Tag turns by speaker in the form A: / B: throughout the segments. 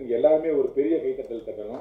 A: நீங்க எல்லாருமே ஒரு பெரிய கைத்தட்டல் தட்டணும்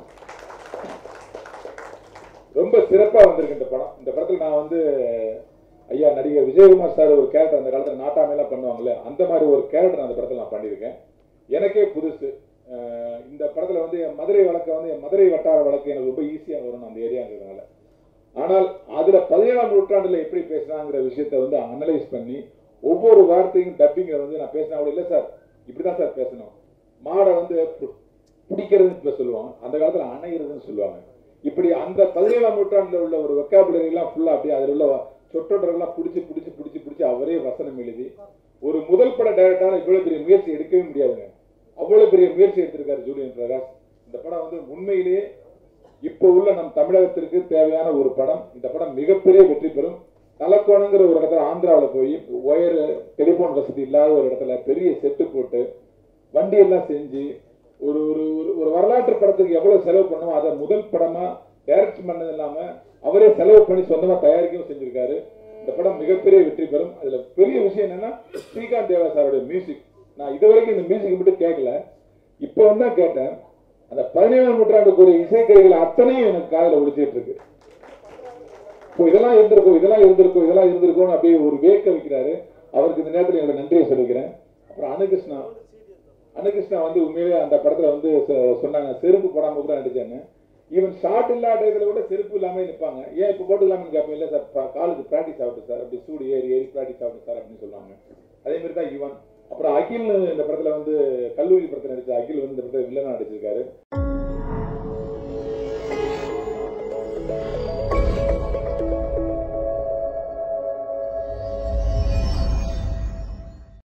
A: ரொம்ப சிறப்பா வந்திருக்கு இந்த படம் இந்த படத்துல நான் வந்து ஐயா நடிகர் விஜயகுமார் சார் ஒரு கேரக்டர் அந்த காலத்துல நாட்டாமையெல்லாம் பண்ணுவாங்கல்ல அந்த மாதிரி ஒரு கேரக்டர் அந்த படத்துல நான் பண்ணியிருக்கேன் எனக்கே புதுசு அஹ் இந்த படத்துல வந்து என் மதுரை வழக்க வந்து என் மதுரை வட்டார வழக்கு எனக்கு ரொம்ப ஈஸியா வரும் அந்த ஏரியாங்கிறதுனால ஆனால் அதுல பதினேழாம் நூற்றாண்டுல எப்படி பேசுறாங்கிற விஷயத்த வந்து அனலைஸ் பண்ணி ஒவ்வொரு வார்த்தையும் டப்பிங்ல வந்து நான் பேசினா கூட இல்லை சார் இப்படிதான் சார் பேசணும் மாடை வந்து பு- பிடிக்கிறதுன்னு இப்ப சொல்லுவாங்க அந்த காலத்துல அணைகிறதுன்னு சொல்லுவாங்க இப்படி அந்த பதினேழாம் நூற்றாண்டுல உள்ள ஒரு வெக்காபுலரி எல்லாம் ஃபுல்லா அப்படியே அதுல உள்ள சொற்றொடரெல்லாம் பிடிச்சி பிடிச்சி பிடிச்சி பிடிச்சி அவரே வசனம் எழுதி ஒரு முதல் பட டைரக்டரால இவ்வளவு பெரிய முயற்சி எடுக்கவே முடியாதுங்க அவ்வளவு பெரிய முயற்சி எடுத்திருக்காரு ஜூலியன் பிரகாஷ் இந்த படம் வந்து உண்மையிலேயே இப்போ உள்ள நம் தமிழகத்திற்கு தேவையான ஒரு படம் இந்த படம் மிகப்பெரிய வெற்றி பெறும் தலக்கோணங்கிற ஒரு இடத்துல ஆந்திராவில் போய் ஒயர் டெலிபோன் வசதி இல்லாத ஒரு இடத்துல பெரிய செட்டு போட்டு வண்டி எல்லாம் செஞ்சு ஒரு ஒரு ஒரு- ஒரு வரலாற்று படத்துக்கு எவ்வளவு செலவு பண்ணுமோ அதை முதல் படமா டைரக்ட் பண்ணது இல்லாம அவரே செலவு பண்ணி சொந்தமா தயாரிக்கவும் செஞ்சிருக்காரு இந்த படம் மிகப்பெரிய வெற்றி பெறும் அதுல பெரிய விஷயம் என்னன்னா ஸ்ரீகாந்த் தேவா சாரோட மியூசிக் நான் இதுவரைக்கும் இந்த மியூசிக் மட்டும் கேட்கல இப்போ வந்து தான் கேட்டேன் அந்த பதினேழாம் நூற்றாண்டுக்குரிய இசைக்கருவிகள் அத்தனையும் எனக்கு காதுல ஒழிச்சிட்டு இருக்கு இப்போ இதெல்லாம் இருந்திருக்கும் இதெல்லாம் இருந்திருக்கும் இதெல்லாம் இருந்திருக்கும்னு அப்படியே ஒரு வேக்க வைக்கிறாரு அவருக்கு இந்த நேரத்தில் என்னோட நன்றியை சொல்லிக்கிறேன் அப்புறம் அனுகிருஷ்ணா அனுகிருஷ்ணா வந்து உண்மையிலேயே அந்த படத்துல வந்து சொ- சொன்னாங்க செருப்பு போடாம கூட நடிச்சேன்னு ஈவன் ஷார்ட் இல்லாத இதுல கூட செருப்பு இல்லாம நிற்பாங்க ஏன் இப்போ போட்டு இல்லாமல் கேட்பேன் இல்லை சார் பா- காலுக்கு ப்ராக்டிஸ் ஆகட்டும் சார் அப்படி சூடு ஏறி ஏறி ப்ராக்டிஸ் ஆகட்டும் சார் அப்படின்னு சொல்லுவாங்க அதே மாதிரி தான் யுவன் அப்புறம் அகில் இந்த படத்துல வந்து கல்லூரி படத்துல நடிச்ச அகில் வந்து இந்த படத்துல வில்லனா நடிச்சிருக்காரு